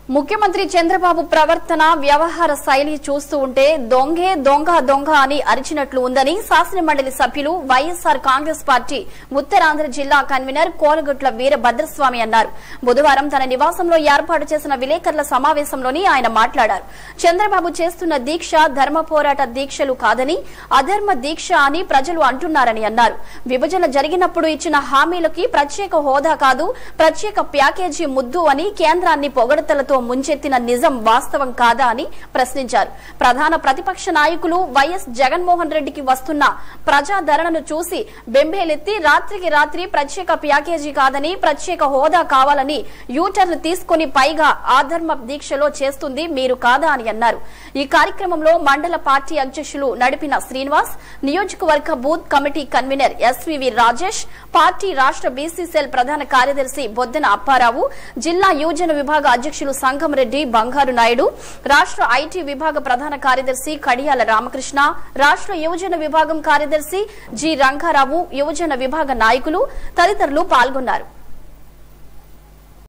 ముఖ్యమంత్రి చంద్రబాబు ప్రవర్తన వ్యవహార శైలి చూస్తూ ఉంటే దొంగే దొంగ దొంగ అని అరిచినట్లు ఉందని శాసనమండలి సభ్యులు వైఎస్సార్ కాంగ్రెస్ పార్టీ ఉత్తరాంధ్ర జిల్లా కన్వీనర్ కోలగొట్ల వీరభద్రస్వామి అన్నారు బుధవారం తన నివాసంలో ఏర్పాటు చేసిన విలేకరుల సమావేశంలోని ఆయన మాట్లాడారు చంద్రబాబు చేస్తున్న దీక్ష ధర్మ పోరాట దీక్షలు కాదని అధర్మ దీక్ష అని ప్రజలు అంటున్నారని అన్నారు విభజన జరిగినప్పుడు ఇచ్చిన హామీలకి ప్రత్యేక హోదా కాదు ప్రత్యేక ప్యాకేజీ ముద్దు అని కేంద్రాన్ని పొగడతలతో ముంచెత్తిన నిజం వాస్తవం కాదా అని ప్రశ్నించారు ప్రధాన ప్రతిపక్ష నాయకులు వైఎస్ జగన్మోహన్ రెడ్డికి వస్తున్న ప్రజాదరణను చూసి బెంబేలెత్తి రాత్రికి రాత్రి ప్రత్యేక ప్యాకేజీ కాదని ప్రత్యేక హోదా కావాలని యూటర్న్ తీసుకుని పైగా ఆధర్మ దీక్షలో చేస్తుంది మీరు కాదా అని అన్నారు ఈ కార్యక్రమంలో మండల పార్టీ అధ్యక్షులు నడిపిన శ్రీనివాస్ నియోజకవర్గ booth committee convener SVV Rajesh party రాష్ట్ర బీసీ సెల్ ప్రధాన కార్యదర్శి బొద్దెన అప్పారావు జిల్లా యువజన విభాగ అధ్యక్షులు సంగంరెడ్డి బంగారు నాయుడు రాష్ట్ర ఐటీ విభాగ ప్రధాన కార్యదర్శి కడియాల రామకృష్ణ రాష్ట్ర యువజన విభాగం కార్యదర్శి జి రంగారావు యువజన విభాగ నాయకులు తదితరులు పాల్గొన్నారు